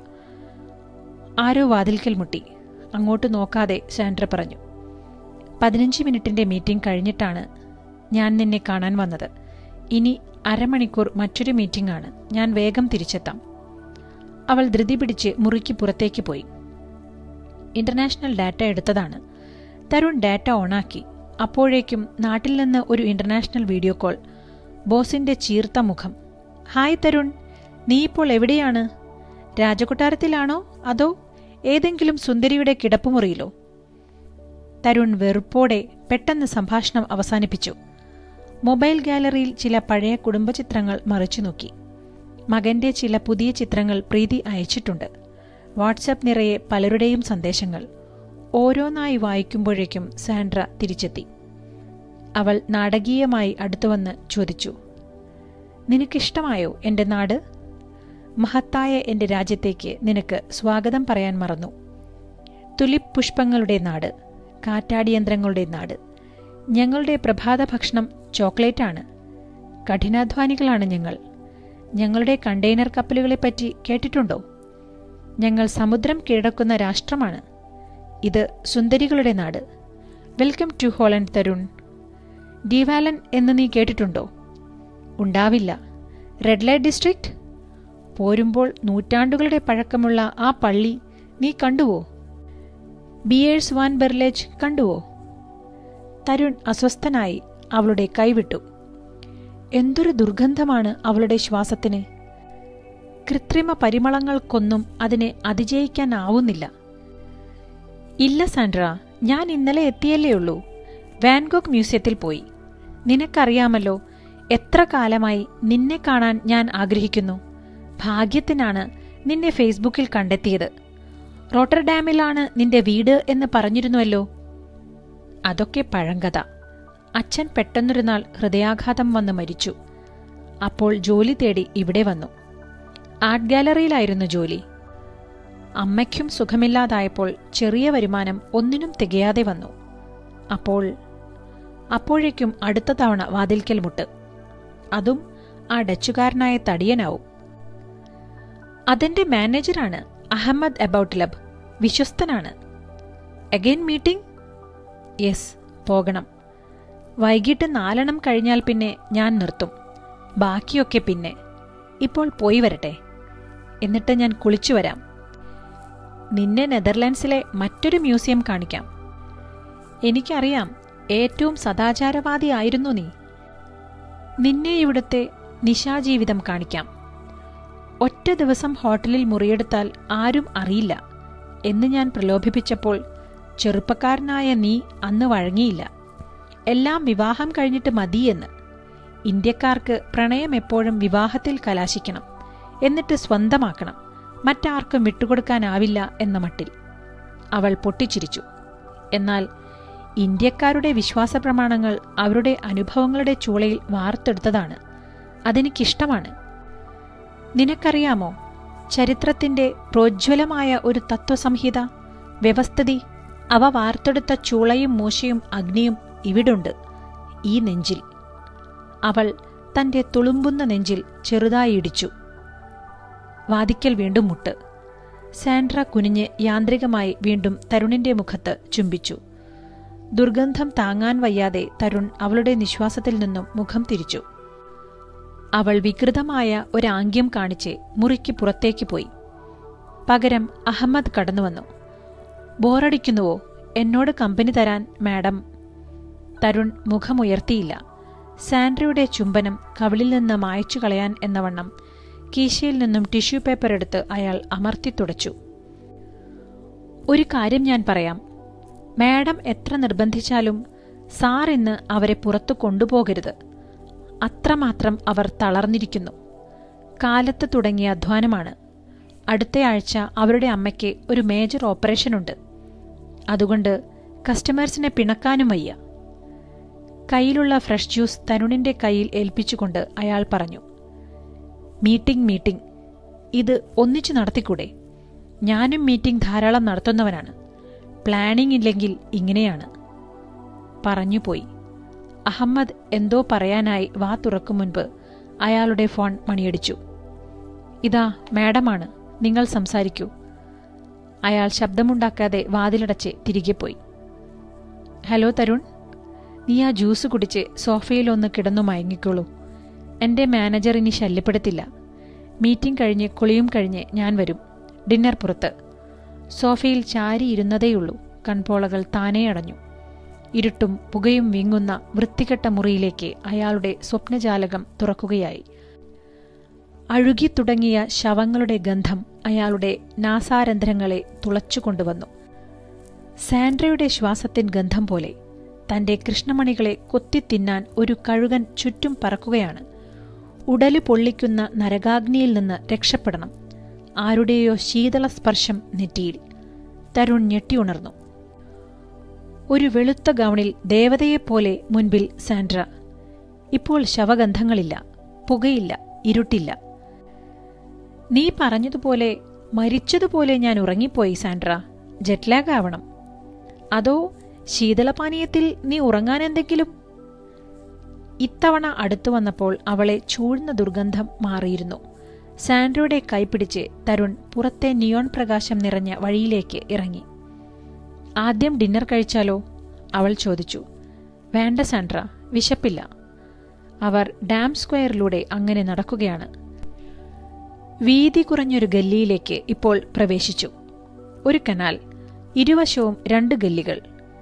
ആരോ വാതിൽക്കൽ മുട്ടി അങ്ങോട്ട് നോക്കാതെ സാൻഡ്ര പറഞ്ഞു പതിനഞ്ച് മിനിറ്റിന്റെ മീറ്റിംഗ് കഴിഞ്ഞിട്ടാണ് ഞാൻ നിന്നെ കാണാൻ വന്നത് ഇനി അരമണിക്കൂർ മറ്റൊരു മീറ്റിംഗ് ആണ് ഞാൻ വേഗം തിരിച്ചെത്താം അവൾ ധൃതി പിടിച്ച് മുറിക്ക് പുറത്തേക്ക് പോയി ഇന്റർനാഷണൽ ഡാറ്റ എടുത്തതാണ് തരുൺ ഡാറ്റ ഓണാക്കി അപ്പോഴേക്കും നാട്ടിൽ നിന്ന് ഒരു ഇന്റർനാഷണൽ വീഡിയോ കോൾ ബോസിന്റെ ചീർത്ത മുഖം ഹായ് തരുൺ നീ ഇപ്പോൾ എവിടെയാണ് രാജകൊട്ടാരത്തിലാണോ അതോ ഏതെങ്കിലും സുന്ദരിയുടെ കിടപ്പുമുറിയിലോ തരുൺ വെറുപ്പോടെ പെട്ടെന്ന് സംഭാഷണം അവസാനിപ്പിച്ചു മൊബൈൽ ഗാലറിയിൽ ചില പഴയ കുടുംബചിത്രങ്ങൾ മറിച്ചു നോക്കി മകന്റെ ചില പുതിയ ചിത്രങ്ങൾ പ്രീതി അയച്ചിട്ടുണ്ട് വാട്സപ്പ് നിറയെ പലരുടെയും സന്ദേശങ്ങൾ ഓരോന്നായി വായിക്കുമ്പോഴേക്കും സാൻഡ്ര തിരിച്ചെത്തി അവൾ നാടകീയമായി അടുത്തുവന്ന് ചോദിച്ചു നിനക്കിഷ്ടമായോ എൻ്റെ നാട് മഹത്തായ എൻ്റെ രാജ്യത്തേക്ക് നിനക്ക് സ്വാഗതം പറയാൻ മറന്നു തുലിപ് പുഷ്പങ്ങളുടെ നാട് കാറ്റാടിയന്ത്രങ്ങളുടെ നാട് ഞങ്ങളുടെ പ്രഭാത ഭക്ഷണം ചോക്ലേറ്റാണ് കഠിനാധ്വാനികളാണ് ഞങ്ങൾ ഞങ്ങളുടെ കണ്ടെയ്നർ കപ്പലുകളെപ്പറ്റി കേട്ടിട്ടുണ്ടോ ഞങ്ങൾ സമുദ്രം കീഴടക്കുന്ന രാഷ്ട്രമാണ് ഇത് സുന്ദരികളുടെ നാട് welcome to Holland Tarun De Wallen എന്ന് നീ കേട്ടിട്ടുണ്ടോ ഉണ്ടാവില്ല റെഡ് ലൈറ്റ് ഡിസ്ട്രിക്റ്റ് പോരുമ്പോൾ നൂറ്റാണ്ടുകളുടെ പഴക്കമുള്ള ആ പള്ളി നീ കണ്ടുവോ ബിയേഴ്സ് വാൻ ബെർലേജ് കണ്ടുവോ തരുൺ അസ്വസ്ഥനായി അവളുടെ കൈവിട്ടു എന്തൊരു ദുർഗന്ധമാണ് അവളുടെ ശ്വാസത്തിന് കൃത്രിമ പരിമളങ്ങൾക്കൊന്നും അതിനെ അതിജയിക്കാനാവുന്നില്ല ഇല്ല സാൻഡ്ര ഞാൻ ഇന്നലെ എത്തിയല്ലേ ഉള്ളൂ വാൻഗോഗ് മ്യൂസിയത്തിൽ പോയി നിനക്കറിയാമല്ലോ എത്ര കാലമായി നിന്നെ കാണാൻ ഞാൻ ആഗ്രഹിക്കുന്നു ഭാഗ്യത്തിനാണ് നിന്നെ ഫേസ്ബുക്കിൽ കണ്ടെത്തിയത് റോട്ടർഡാമിലാണ് നിന്റെ വീട് എന്ന് പറഞ്ഞിരുന്നുവല്ലോ അതൊക്കെ പഴങ്കഥ അച്ഛൻ പെട്ടെന്നൊരു നാൾ ഹൃദയാഘാതം വന്ന് മരിച്ചു അപ്പോൾ ജോലി തേടി ഇവിടെ വന്നു ആർട്ട് ഗാലറിയിലായിരുന്നു ജോലി അമ്മയ്ക്കും സുഖമില്ലാതായപ്പോൾ ചെറിയ വരുമാനം ഒന്നിനും തികയാതെ വന്നു അപ്പോൾ അപ്പോഴേക്കും അടുത്ത തവണ വാതിൽക്കൽ മുട്ട് അതും ആ ഡച്ചുകാരനായ തടിയനാവും അതെന്റെ മാനേജറാണ് അഹമ്മദ് അബൌട്ട് ലബ് വിശ്വസ്തനാണ് അഗൈൻ മീറ്റിംഗ് യെസ് പോകണം വൈകിട്ട് നാലെണ്ണം കഴിഞ്ഞാൽ പിന്നെ ഞാൻ നിർത്തും ബാക്കിയൊക്കെ പിന്നെ ഇപ്പോൾ പോയി വരട്ടെ എന്നിട്ട് ഞാൻ കുളിച്ചു വരാം നിന്നെ നെതർലാൻഡ്സിലെ മറ്റൊരു മ്യൂസിയം കാണിക്കാം എനിക്കറിയാം ഏറ്റവും സദാചാരവാദിയായിരുന്നു നീ നിന്നെ ഇവിടുത്തെ നിശാജീവിതം കാണിക്കാം ഒറ്റ ദിവസം ഹോട്ടലിൽ മുറിയെടുത്താൽ ആരും അറിയില്ല എന്ന് ഞാൻ പ്രലോഭിപ്പിച്ചപ്പോൾ ചെറുപ്പക്കാരനായ നീ അന്ന് വഴങ്ങിയില്ല എല്ലാം വിവാഹം കഴിഞ്ഞിട്ട് മതിയെന്ന് ഇന്ത്യക്കാർക്ക് പ്രണയം എപ്പോഴും വിവാഹത്തിൽ കലാശിക്കണം എന്നിട്ട് സ്വന്തമാക്കണം മറ്റാർക്കും വിട്ടുകൊടുക്കാനാവില്ല എന്ന മട്ടിൽ അവൾ പൊട്ടിച്ചിരിച്ചു എന്നാൽ ഇന്ത്യക്കാരുടെ വിശ്വാസ പ്രമാണങ്ങൾ അവരുടെ അനുഭവങ്ങളുടെ ചൂളയിൽ വാർത്തെടുത്തതാണ് അതെനിക്കിഷ്ടമാണ് നിനക്കറിയാമോ ചരിത്രത്തിന്റെ പ്രോജ്വലമായ ഒരു തത്വസംഹിത വ്യവസ്ഥിതി അവ വാർത്തെടുത്ത ചൂളയും മൂശയും അഗ്നിയും ഇവിടുണ്ട് ഈ നെഞ്ചിൽ അവൾ തന്റെ തുളുമ്പുന്ന നെഞ്ചിൽ ചെറുതായി ഇടിച്ചു വാദിക്കൽ വീണ്ടും മുട്ട് സാൻഡ്ര കുനിഞ്ഞ് യാന്ത്രികമായി വീണ്ടും തരുണിന്റെ മുഖത്ത് ചുംബിച്ചു ദുർഗന്ധം താങ്ങാൻ വയ്യാതെ തരുൺ അവളുടെ നിശ്വാസത്തിൽ നിന്നും മുഖം തിരിച്ചു അവൾ വികൃതമായ ഒരാംഗ്യം കാണിച്ച് മുറിക്ക് പുറത്തേക്ക് പോയി പകരം അഹമ്മദ് കടന്നുവന്നു ബോറടിക്കുന്നുവോ എന്നോട് കമ്പനി തരാൻ മാഡം തരുൺ മുഖമുയർത്തിയില്ല സാൻഡ്രയുടെ ചുംബനം കവിളിൽ നിന്ന് മായച്ചു കളയാൻ എന്നവണ്ണം കീശയിൽ നിന്നും ടിഷ്യൂ പേപ്പർ എടുത്ത് അയാൾ അമർത്തി തുടച്ചു ഒരു കാര്യം ഞാൻ പറയാം മാഡം എത്ര നിർബന്ധിച്ചാലും സാർ ഇന്ന് അവരെ പുറത്തു കൊണ്ടുപോകരുത് അത്രമാത്രം അവർ തളർന്നിരിക്കുന്നു കാലത്ത് തുടങ്ങിയ അധ്വാനമാണ് അടുത്തയാഴ്ച അവരുടെ അമ്മയ്ക്ക് ഒരു മേജർ ഓപ്പറേഷനുണ്ട് അതുകൊണ്ട് കസ്റ്റമേഴ്സിനെ പിണക്കാനും വയ്യ കയ്യിലുള്ള ഫ്രഷ് ജ്യൂസ് തരുണിന്റെ കയ്യിൽ ഏൽപ്പിച്ചുകൊണ്ട് അയാൾ പറഞ്ഞു മീറ്റിംഗ് മീറ്റിംഗ് ഇത് ഒന്നിച്ചു നടത്തിക്കൂടെ ഞാനും മീറ്റിംഗ് ധാരാളം നടത്തുന്നവനാണ് പ്ലാനിംഗ് ഇല്ലെങ്കിൽ ഇങ്ങനെയാണ് പറഞ്ഞുപോയി അഹമ്മദ് എന്തോ പറയാനായി വാ തുറക്കും മുൻപ് അയാളുടെ ഫോൺ മണിയടിച്ചു ഇതാ മാഡമാണ് നിങ്ങൾ സംസാരിക്കൂ അയാൾ ശബ്ദമുണ്ടാക്കാതെ വാതിലടച്ച് തിരികെ പോയി ഹലോ തരുൺ നീ ആ ജ്യൂസ് കുടിച്ച് സോഫയിലൊന്ന് കിടന്നു മയങ്ങിക്കോളൂ എന്റെ മാനേജർ ഇനി ശല്യപ്പെടുത്തില്ല മീറ്റിംഗ് കഴിഞ്ഞ് കുളിയും കഴിഞ്ഞ് ഞാൻ വരും ഡിന്നർ പുറത്ത് സോഫയിൽ ചാരി ഇരുന്നതേയുള്ളൂ കൺപോളകൾ താനേ അടഞ്ഞു ഇരുട്ടും പുകയും വിങ്ങുന്ന വൃത്തികെട്ട മുറിയിലേക്ക് അയാളുടെ സ്വപ്നജാലകം തുറക്കുകയായി അഴുകിത്തുടങ്ങിയ ശവങ്ങളുടെ ഗന്ധം അയാളുടെ നാസാരന്ധ്രങ്ങളെ തുളച്ചുകൊണ്ടുവന്നു സാൻഡ്രയുടെ ശ്വാസത്തിൻ ഗന്ധം പോലെ തന്റെ കൃഷ്ണമണികളെ കൊത്തിത്തിന്നാൻ ഒരു കഴുകൻ ചുറ്റും പറക്കുകയാണ് ഉടല് പൊള്ളിക്കുന്ന നരകാഗ്നിയിൽ നിന്ന് രക്ഷപ്പെടണം ആരുടെയോ ശീതള സ്പർശം നെറ്റിയിൽ തരുൺ ഞെട്ടിയുണർന്നു ഒരു വെളുത്ത ഗൗണിൽ ദേവതയെപ്പോലെ മുൻപിൽ സാൻഡ്ര ഇപ്പോൾ ശവഗന്ധങ്ങളില്ല പുകയില്ല ഇരുട്ടില്ല നീ പറഞ്ഞതുപോലെ മരിച്ചതുപോലെ ഞാൻ ഉറങ്ങിപ്പോയി സാൻഡ്ര ജെറ്റ്ലാഗ് ആവണം അതോ ശീതളപാനീയത്തിൽ നീ ഉറങ്ങാൻ എന്തെങ്കിലും ഇത്തവണ അടുത്തു വന്നപ്പോൾ അവളെ ചൂഴ്ന്ന ദുർഗന്ധം മാറിയിരുന്നു സാൻഡ്രയുടെ കൈപിടിച്ച് തരുൺ പുറത്തെ നിയോൺ പ്രകാശം നിറഞ്ഞ വഴിയിലേക്ക് ഇറങ്ങി ആദ്യം ഡിന്നർ കഴിച്ചാലോ അവൾ ചോദിച്ചു വേണ്ട സാൻഡ്ര വിശപ്പില്ല അവർ ഡാം സ്ക്വയറിലൂടെ അങ്ങനെ നടക്കുകയാണ് വീതി കുറഞ്ഞൊരു ഗല്ലിയിലേക്ക് ഇപ്പോൾ പ്രവേശിച്ചു ഒരു കനാൽ ഇരുവശവും രണ്ട് ഗല്ലികൾ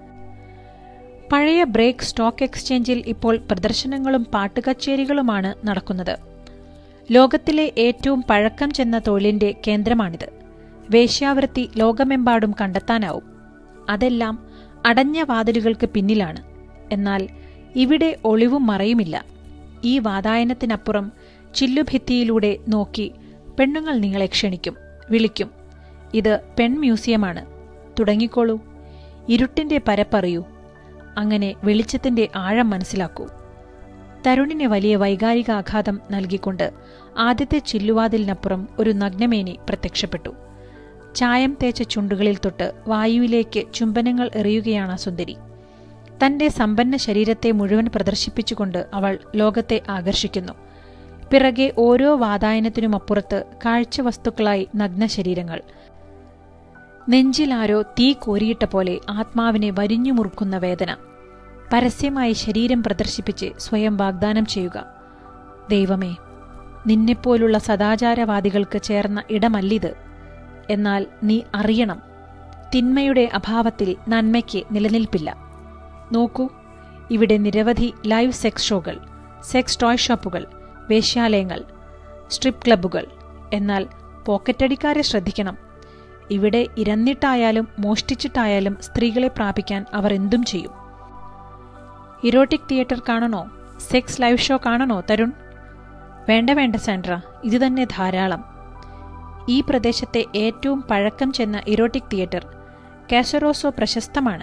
പഴയ ബ്രേക്ക് സ്റ്റോക്ക് എക്സ്ചേഞ്ചിൽ ഇപ്പോൾ പ്രദർശനങ്ങളും പാട്ടുകച്ചേരികളുമാണ് നടക്കുന്നത് ലോകത്തിലെ ഏറ്റവും പഴക്കം ചെന്ന തൊഴിലിന്റെ കേന്ദ്രമാണിത് വേശ്യാവൃത്തി ലോകമെമ്പാടും കണ്ടെത്താനാവും അതെല്ലാം അടഞ്ഞ വാതിലുകൾക്ക് പിന്നിലാണ് എന്നാൽ ഇവിടെ ഒളിവും മറയുമില്ല ഈ വാതായനത്തിനപ്പുറം ചില്ലുഭിത്തിയിലൂടെ നോക്കി പെണ്ണുങ്ങൾ നിങ്ങളെ ക്ഷണിക്കും വിളിക്കും ഇത് പെൺ മ്യൂസിയമാണ് തുടങ്ങിക്കോളൂ ഇരുട്ടിന്റെ പരപ്പറിയൂ അങ്ങനെ വെളിച്ചത്തിന്റെ ആഴം മനസ്സിലാക്കൂ തരുണിന് വലിയ വൈകാരിക ആഘാതം നൽകിക്കൊണ്ട് ആദ്യത്തെ ചില്ലുവാതിലിനപ്പുറം ഒരു നഗ്നമേനി പ്രത്യക്ഷപ്പെട്ടു ചായം തേച്ച ചുണ്ടുകളിൽ തൊട്ട് വായുവിലേക്ക് ചുംബനങ്ങൾ എറിയുകയാണ് ആ സുന്ദരി തന്റെ സമ്പന്ന ശരീരത്തെ മുഴുവൻ പ്രദർശിപ്പിച്ചുകൊണ്ട് അവൾ ലോകത്തെ ആകർഷിക്കുന്നു പിറകെ ഓരോ വാതായനത്തിനുമപ്പുറത്ത് കാഴ്ചവസ്തുക്കളായി നഗ്ന ശരീരങ്ങൾ നെഞ്ചിലാരോ തീ കോരിയിട്ട പോലെ ആത്മാവിനെ വരിഞ്ഞു മുറുക്കുന്ന വേദന പരസ്യമായി ശരീരം പ്രദർശിപ്പിച്ച് സ്വയം വാഗ്ദാനം ചെയ്യുക ദൈവമേ നിന്നെപ്പോലുള്ള സദാചാരവാദികൾക്ക് ചേർന്ന ഇടമല്ലിത് എന്നാൽ നീ അറിയണം തിന്മയുടെ അഭാവത്തിൽ നന്മയ്ക്ക് നിലനിൽപ്പില്ല നോക്കൂ ഇവിടെ നിരവധി ലൈവ് സെക്സ് ഷോകൾ സെക്സ് ടോയ് ഷോപ്പുകൾ വേശ്യാലയങ്ങൾ സ്ട്രിപ്പ് ക്ലബ്ബുകൾ എന്നാൽ പോക്കറ്റടിക്കാരെ ശ്രദ്ധിക്കണം ഇവിടെ ഇരന്നിട്ടായാലും മോഷ്ടിച്ചിട്ടായാലും സ്ത്രീകളെ പ്രാപിക്കാൻ അവർ എന്തും ചെയ്യും ഇറോട്ടിക് തിയേറ്റർ കാണണോ സെക്സ് ലൈവ് ഷോ കാണണോ തരുൺ വേണ്ട വേണ്ട സാൻഡ്ര ഇത് തന്നെ ധാരാളം ഈ പ്രദേശത്തെ ഏറ്റവും പഴക്കം ചെന്ന ഇറോട്ടിക് തിയേറ്റർ കാസറോസോ പ്രശസ്തമാണ്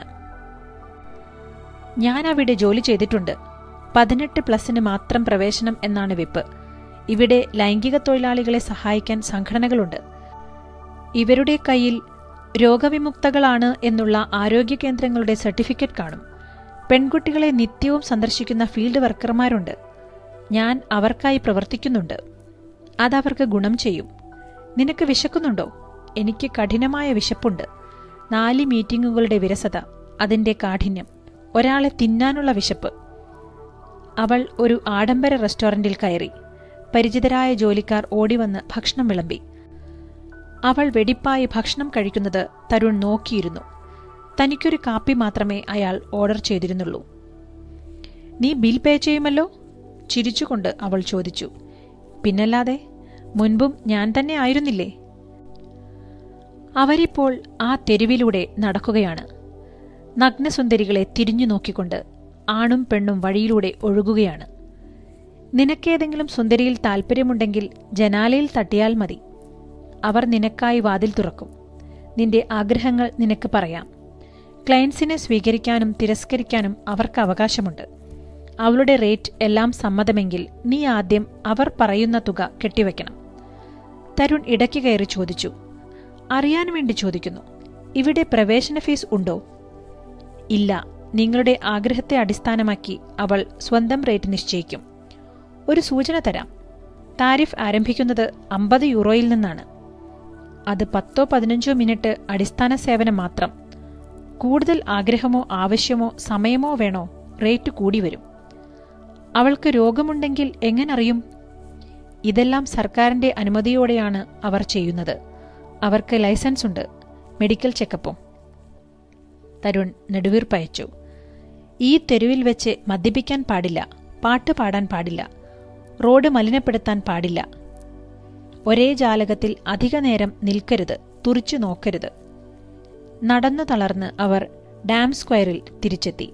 ഞാൻ അവിടെ ജോലി ചെയ്തിട്ടുണ്ട് പതിനെട്ട് പ്ലസിന് മാത്രം പ്രവേശനം എന്നാണ് വെപ്പ് ഇവിടെ ലൈംഗിക തൊഴിലാളികളെ സഹായിക്കാൻ സംഘടനകളുണ്ട് ഇവരുടെ കയ്യിൽ രോഗവിമുക്തകളാണ് എന്നുള്ള ആരോഗ്യ കേന്ദ്രങ്ങളുടെ സർട്ടിഫിക്കറ്റ് കാണും പെൺകുട്ടികളെ നിത്യവും സന്ദർശിക്കുന്ന ഫീൽഡ് വർക്കർമാരുണ്ട് ഞാൻ അവർക്കായി പ്രവർത്തിക്കുന്നുണ്ട് അതവർക്ക് ഗുണം ചെയ്യും നിനക്ക് വിശക്കുന്നുണ്ടോ എനിക്ക് കഠിനമായ വിശപ്പുണ്ട് നാല് മീറ്റിംഗുകളുടെ വിരസത അതിന്റെ കാഠിന്യം ഒരാളെ തിന്നാനുള്ള വിശപ്പ് അവൾ ഒരു ആഡംബര റെസ്റ്റോറന്റിൽ കയറി പരിചിതരായ ജോലിക്കാർ ഓടിവന്ന് ഭക്ഷണം വിളമ്പി അവൾ വെടിപ്പായി ഭക്ഷണം കഴിക്കുന്നത് തരുൺ നോക്കിയിരുന്നു തനിക്കൊരു കാപ്പി മാത്രമേ അയാൾ ഓർഡർ ചെയ്തിരുന്നുള്ളൂ നീ ബിൽ പേ ചെയ്യുമല്ലോ ചിരിച്ചുകൊണ്ട് അവൾ ചോദിച്ചു പിന്നല്ലാതെ മുൻപും ഞാൻ തന്നെ ആയിരുന്നില്ലേ അവരിപ്പോൾ ആ തെരുവിലൂടെ നടക്കുകയാണ് നഗ്നസുന്ദരികളെ തിരിഞ്ഞു നോക്കിക്കൊണ്ട് ആണും പെണ്ണും വഴിയിലൂടെ ഒഴുകുകയാണ് നിനക്കേതെങ്കിലും സുന്ദരിയിൽ താൽപ്പര്യമുണ്ടെങ്കിൽ ജനാലയിൽ തട്ടിയാൽ മതി അവർ നിനക്കായി വാതിൽ തുറക്കും നിന്റെ ആഗ്രഹങ്ങൾ നിനക്ക് പറയാം ക്ലയൻസിനെ സ്വീകരിക്കാനും തിരസ്കരിക്കാനും അവർക്ക് അവകാശമുണ്ട് അവളുടെ റേറ്റ് എല്ലാം സമ്മതമെങ്കിൽ നീ ആദ്യം അവർ പറയുന്ന തുക കെട്ടിവെക്കണം തരുൺ ഇടയ്ക്ക് കയറി ചോദിച്ചു അറിയാൻ വേണ്ടി ചോദിക്കുന്നു ഇവിടെ പ്രവേശന ഫീസ് ഉണ്ടോ ഇല്ല നിങ്ങളുടെ ആഗ്രഹത്തെ അടിസ്ഥാനമാക്കി അവൾ സ്വന്തം റേറ്റ് നിശ്ചയിക്കും ഒരു സൂചന തരാം താരിഫ് ആരംഭിക്കുന്നത് അമ്പത് യൂറോയിൽ നിന്നാണ് അത് പത്തോ പതിനഞ്ചോ മിനിറ്റ് അടിസ്ഥാന സേവനം മാത്രം കൂടുതൽ ആഗ്രഹമോ ആവശ്യമോ സമയമോ വേണോ റേറ്റ് കൂടി വരും അവൾക്ക് രോഗമുണ്ടെങ്കിൽ എങ്ങനറിയും ഇതെല്ലാം സർക്കാരിന്റെ അനുമതിയോടെയാണ് അവർ ചെയ്യുന്നത് അവർക്ക് ലൈസൻസ് ഉണ്ട് മെഡിക്കൽ ചെക്കപ്പും തരുൺ നെടുവീർപ്പയച്ചു ഈ തെരുവിൽ വെച്ച് മദ്യപിക്കാൻ പാടില്ല പാട്ട് പാടാൻ പാടില്ല റോഡ് മലിനപ്പെടുത്താൻ പാടില്ല ഒരേ ജാലകത്തിൽ അധിക നേരം നിൽക്കരുത് തുറിച്ചു നോക്കരുത് നടന്നു തളർന്ന് അവർ ഡാം സ്ക്വയറിൽ തിരിച്ചെത്തി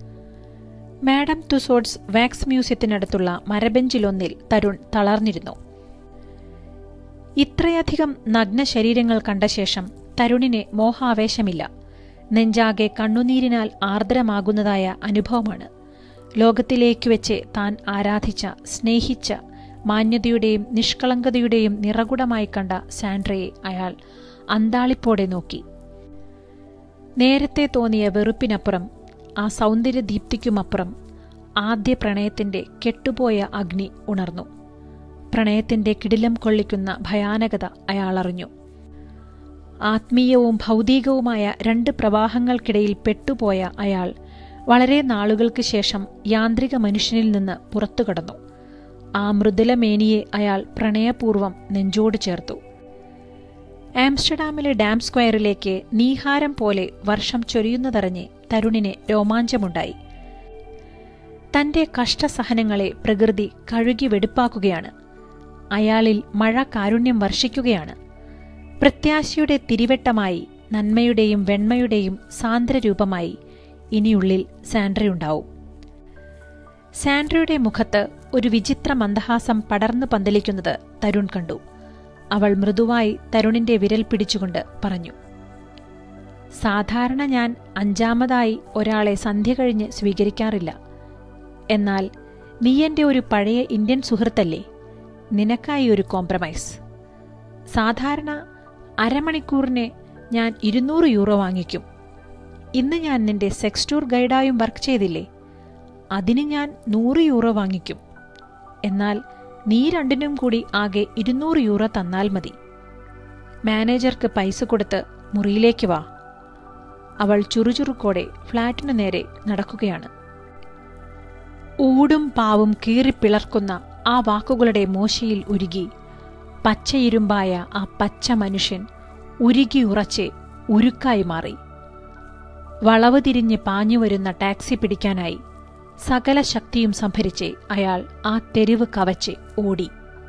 മാഡം തുസോഡ്സ് വാക്സ് മ്യൂസിയത്തിനടുത്തുള്ള മരബെഞ്ചിലൊന്നിൽ തരുൺ തളർന്നിരുന്നു ഇത്രയധികം നഗ്ന ശരീരങ്ങൾ കണ്ട ശേഷം തരുണിനെ മോഹാവേശമില്ല നെഞ്ചാകെ കണ്ണുനീരിനാൽ ആർദ്രമാകുന്നതായ അനുഭവമാണ് ലോകത്തിലേക്കു വെച്ച് താൻ ആരാധിച്ച സ്നേഹിച്ച മാന്യതയുടെയും നിഷ്കളങ്കതയുടെയും നിറകുടമായി കണ്ട സാൻഡ്രയെ അയാൾ അന്താളിപ്പോടെ നോക്കി നേരത്തെ തോന്നിയ വെറുപ്പിനപ്പുറം ആ സൗന്ദര്യദീപ്തിക്കുമപ്പുറം ആദ്യ പ്രണയത്തിന്റെ കെട്ടുപോയ അഗ്നി ഉണർന്നു പ്രണയത്തിന്റെ കിടിലം കൊള്ളിക്കുന്ന ഭയാനകത അയാളറിഞ്ഞു ആത്മീയവും ഭൗതികവുമായ രണ്ട് പ്രവാഹങ്ങൾക്കിടയിൽ പെട്ടുപോയ അയാൾ വളരെ നാളുകൾക്ക് ശേഷം യാന്ത്രിക മനുഷ്യനിൽ നിന്ന് പുറത്തുകടന്നു ആ മൃദുലമേനിയെ അയാൾ പ്രണയപൂർവ്വം നെഞ്ചോട് ചേർത്തു ആംസ്റ്റർഡാമിലെ ഡാം സ്ക്വയറിലേക്ക് നീഹാരം പോലെ വർഷം ചൊരിയുന്നതറിഞ്ഞ് തരുണിന് രോമാഞ്ചമുണ്ടായി തന്റെ കഷ്ടസഹനങ്ങളെ പ്രകൃതി കഴുകി വെടുപ്പാക്കുകയാണ് അയാളിൽ മഴ കാരുണ്യം വർഷിക്കുകയാണ് പ്രത്യാശയുടെ തിരിവെട്ടമായി നന്മയുടെയും വെണ്മയുടെയും സാന്ദ്രരൂപമായി ഇനിയുള്ളിൽ സാൻഡ്രയുണ്ടാവും സാൻഡ്രയുടെ മുഖത്ത് ഒരു വിചിത്ര മന്ദഹാസം പടർന്നു പന്തലിക്കുന്നത് തരുൺ കണ്ടു അവൾ മൃദുവായി തരുണിന്റെ വിരൽ പിടിച്ചുകൊണ്ട് പറഞ്ഞു സാധാരണ ഞാൻ അഞ്ചാമതായി ഒരാളെ സന്ധ്യ കഴിഞ്ഞ് സ്വീകരിക്കാറില്ല എന്നാൽ നീ എന്റെ ഒരു പഴയ ഇന്ത്യൻ സുഹൃത്തല്ലേ നിനക്കായി ഒരു കോംപ്രമൈസ് സാധാരണ അരമണിക്കൂറിന് ഞാൻ ഇരുന്നൂറ് യൂറോ വാങ്ങിക്കും ഇന്ന് ഞാൻ നിന്റെ സെക്സ് ടൂർ ഗൈഡായും വർക്ക് ചെയ്തില്ലേ അതിന് ഞാൻ നൂറ് യൂറോ വാങ്ങിക്കും എന്നാൽ നീ രണ്ടിനും കൂടി ആകെ ഇരുന്നൂറ് യൂറോ തന്നാൽ മതി മാനേജർക്ക് പൈസ കൊടുത്ത് മുറിയിലേക്ക് വാ അവൾ ചുറുചുറുക്കോടെ ഫ്ളാറ്റിനു നേരെ നടക്കുകയാണ് ഊടും പാവും കീറിപ്പിളർക്കുന്ന ആ വാക്കുകളുടെ മോശയിൽ ഉരുകി പച്ചയിരുമ്പായ ആ പച്ച മനുഷ്യൻ ഉരുകിയുറച്ച് ഉരുക്കായി മാറി വളവ് തിരിഞ്ഞ് പാഞ്ഞുവരുന്ന ടാക്സി പിടിക്കാനായി സകല ശക്തിയും സംഭരിച്ച് അയാൾ ആ തെരുവ് കവച്ച് ഓടി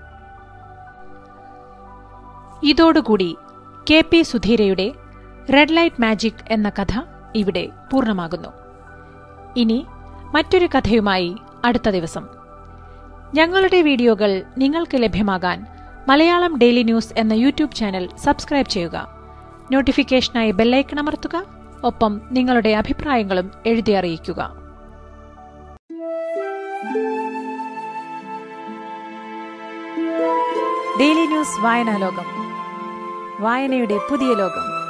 ഇതോടുകൂടി കെ പി സുധീരയുടെ റെഡ് ലൈറ്റ് മാജിക് എന്ന കഥ ഇവിടെ പൂർണ്ണമാകുന്നു ഇനി മറ്റൊരു കഥയുമായി അടുത്ത ദിവസം ഞങ്ങളുടെ വീഡിയോകൾ നിങ്ങൾക്ക് ലഭ്യമാകാൻ മലയാളം ഡെയിലി ന്യൂസ് എന്ന യൂട്യൂബ് ചാനൽ സബ്സ്ക്രൈബ് ചെയ്യുക നോട്ടിഫിക്കേഷനായി ബെല്ലൈക്കൺ അമർത്തുക ഒപ്പം നിങ്ങളുടെ അഭിപ്രായങ്ങളും എഴുതി അറിയിക്കുക ഡെയിലി ന്യൂസ് വായനാലോകം വായനയുടെ പുതിയ ലോകം